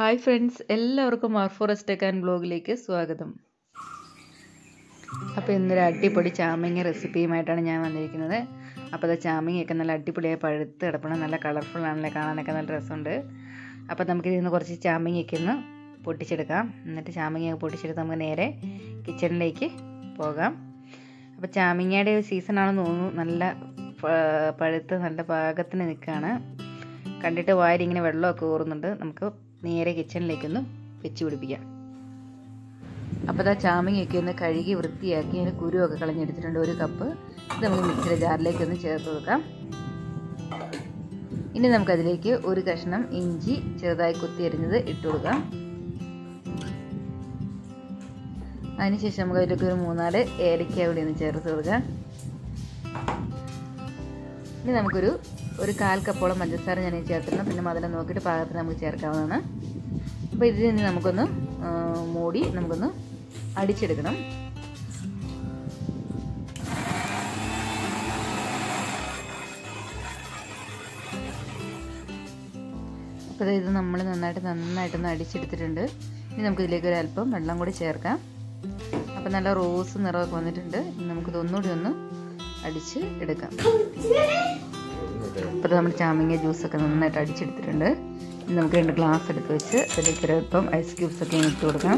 hi friends എല്ലാവർക്കും our forest tech and ബ്ലോഗിലേക്ക് സ്വാഗതം അപ്പോൾ ഇന്നൊരു അടിപൊളി ചാമിങ്ങ റെസിപ്പിയുമായിട്ടാണ് ഞാൻ വന്നിരിക്കുന്നത് അപ്പോൾ അത് ചാമിങ്ങയൊക്കെ നല്ല അടിപൊളിയായി പഴുത്ത് കിടപ്പണം നല്ല കളർഫുൾ ആണല്ലേ കാണാനൊക്കെ നല്ല രസമുണ്ട് അപ്പോൾ നമുക്ക് ഇതിൽ നിന്ന് കുറച്ച് ചാമിങ്ങയൊക്കെ ഒന്ന് പൊട്ടിച്ചെടുക്കാം എന്നിട്ട് ചാമിങ്ങയൊക്കെ പൊട്ടിച്ചെടുത്ത് നമുക്ക് നേരെ കിച്ചണിലേക്ക് പോകാം അപ്പോൾ ചാമിങ്ങയുടെ ഒരു സീസണാണെന്ന് തോന്നുന്നു നല്ല പ- പഴുത്ത് നല്ല പാകത്തിന് നിൽക്കുകയാണ് കണ്ടിട്ട് വായിൽ ഇങ്ങനെ വെള്ളമൊക്കെ ഊറുന്നുണ്ട് നമുക്ക് നേരെ കിച്ചണിലേക്കൊന്ന് വെച്ച് പിടിപ്പിക്കാം അപ്പോൾ ഇതാ ചാമിങ്ങയൊക്കെ ഒന്ന് കഴുകി വൃത്തിയാക്കി അതിന് കുരുവൊക്കെ കളഞ്ഞെടുത്തിട്ടുണ്ട് ഒരു കപ്പ് ഇത് നമുക്ക് മിക്സിയുടെ ജാറിലേക്ക് ഒന്ന് ചേർത്ത് വെക്കാം ഇനി നമുക്കതിലേക്ക് ഒരു കഷ്ണം ഇഞ്ചി ചെറുതായി കുത്തി എരിഞ്ഞത് ഇട്ട് കൊടുക്കാം അതിനുശേഷം നമുക്ക് അതിലേക്ക് ഒരു മൂന്നാല് ഏലക്ക കൂടി ഒന്ന് ചേർത്ത് കൊടുക്കാം ഇനി നമുക്കൊരു ഒരു കാൽ കപ്പോളം പഞ്ചസാര ഞാൻ ചേർത്തിട്ടുണ്ട് പിന്നെ മധുരം നോക്കിയിട്ട് പാകത്തിന് നമുക്ക് ചേർക്കാവുന്നതാണ് അപ്പോൾ ഇതിൽ നിന്ന് നമുക്കൊന്ന് ആ, മൂടി നമുക്കൊന്ന് അടിച്ചെടുക്കണം അപ്പോൾ ഇത് നമ്മൾ നന്നായിട്ട് നന്നായിട്ടൊന്ന് അടിച്ചെടുത്തിട്ടുണ്ട് ഇനി നമുക്ക് ഇതിലേക്ക് ഒരു അല്പം വെള്ളം കൂടി ചേർക്കാം അപ്പോൾ നല്ല റോസ് നിറമൊക്കെ വന്നിട്ടുണ്ട് ഇനി നമുക്കിത് ഒന്നുകൂടി ഒന്ന് അടിച്ച് എടുക്കാം അപ്പോൾ നമ്മൾ ചാമിങ്ങ ജ്യൂസൊക്കെ നന്നായിട്ട് അടിച്ചെടുത്തിട്ടുണ്ട് ഇനി നമുക്ക് രണ്ട് ഗ്ലാസ് എടുത്ത് വെച്ച് അതിലേക്ക് ഒരു അല്പം ഐസ് ക്യൂബ്സ് ഒക്കെ ഇട്ട് കൊടുക്കാം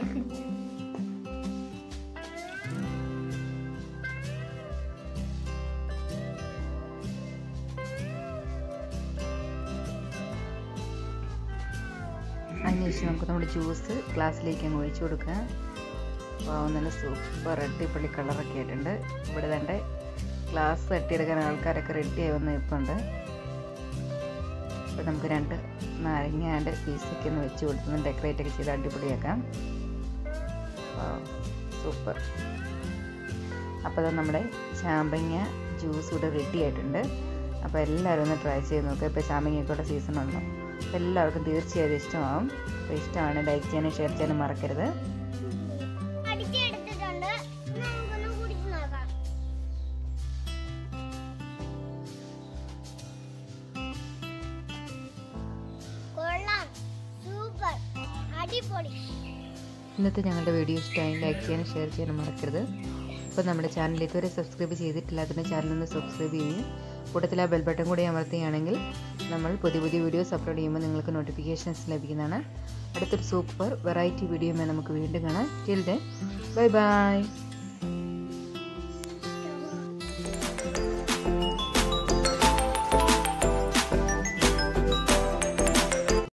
അതിനുശേഷം നമുക്ക് നമ്മുടെ ജ്യൂസ് ഗ്ലാസ്സിലേക്ക് അങ്ങ് ഒഴിച്ചു കൊടുക്കാം അപ്പോൾ നല്ല സൂപ്പർ അടിപൊളി കളറൊക്കെ ആയിട്ടുണ്ട് ഇവിടെ തന്നെ ഗ്ലാസ് തട്ടിയെടുക്കാൻ ആൾക്കാരൊക്കെ റെഡിയായി വന്ന് നിൽപ്പുണ്ട് അപ്പോൾ നമുക്ക് രണ്ട് നാരങ്ങാൻ്റെ പീസൊക്കെ ഒന്ന് വെച്ച് കൊടുത്തൊന്ന് ഡെക്കറേറ്റ് ഒക്കെ ചെയ്ത് അടിപൊളിയാക്കാം സൂപ്പർ അപ്പോൾ അത് നമ്മുടെ ചാമ്പങ്ങ ജ്യൂസ് ഇവിടെ റെഡി ആയിട്ടുണ്ട് അപ്പോൾ എല്ലാവരും ഒന്ന് ട്രൈ ചെയ്ത് നോക്കുക ഇപ്പോൾ ചാമ്പങ്ങയൊക്കെ സീസൺ വന്നു അപ്പോൾ എല്ലാവർക്കും തീർച്ചയായും ഇഷ്ടമാവും അപ്പോൾ ഇഷ്ടമാണ് ലൈക്ക് ചെയ്യാനും ഷെയർ ചെയ്യാനും മറക്കരുത് അടിച്ചെടുത്തിട്ടുണ്ട് ഇനി നമുക്കൊന്ന് കുടിച്ച് നോക്കാം കൊള്ളാം സൂപ്പർ അടിപൊളി ഇന്നത്തെ ഞങ്ങളുടെ വീഡിയോ ഇഷ്ടമായി ലൈക്ക് ചെയ്യാനും ഷെയർ ചെയ്യാനും മറക്കരുത് അപ്പോൾ നമ്മുടെ ചാനൽ ഇതുവരെ സബ്സ്ക്രൈബ് ചെയ്തിട്ടില്ലാത്തതിൻ്റെ ചാനൽ ഒന്ന് സബ്സ്ക്രൈബ് ചെയ്യുകയും കൂട്ടത്തിൽ ആ ബെൽ ബട്ടൺ കൂടി അമർത്തുകയാണെങ്കിൽ നമ്മൾ പുതിയ പുതിയ വീഡിയോസ് അപ്ലോഡ് ചെയ്യുമ്പോൾ നിങ്ങൾക്ക് നോട്ടിഫിക്കേഷൻസ് ലഭിക്കുന്നതാണ് അടുത്തൊരു സൂപ്പർ വെറൈറ്റി വീഡിയോയുമായി നമുക്ക് വീണ്ടും കാണാം ടിൽ ഡേ ബൈ ബൈ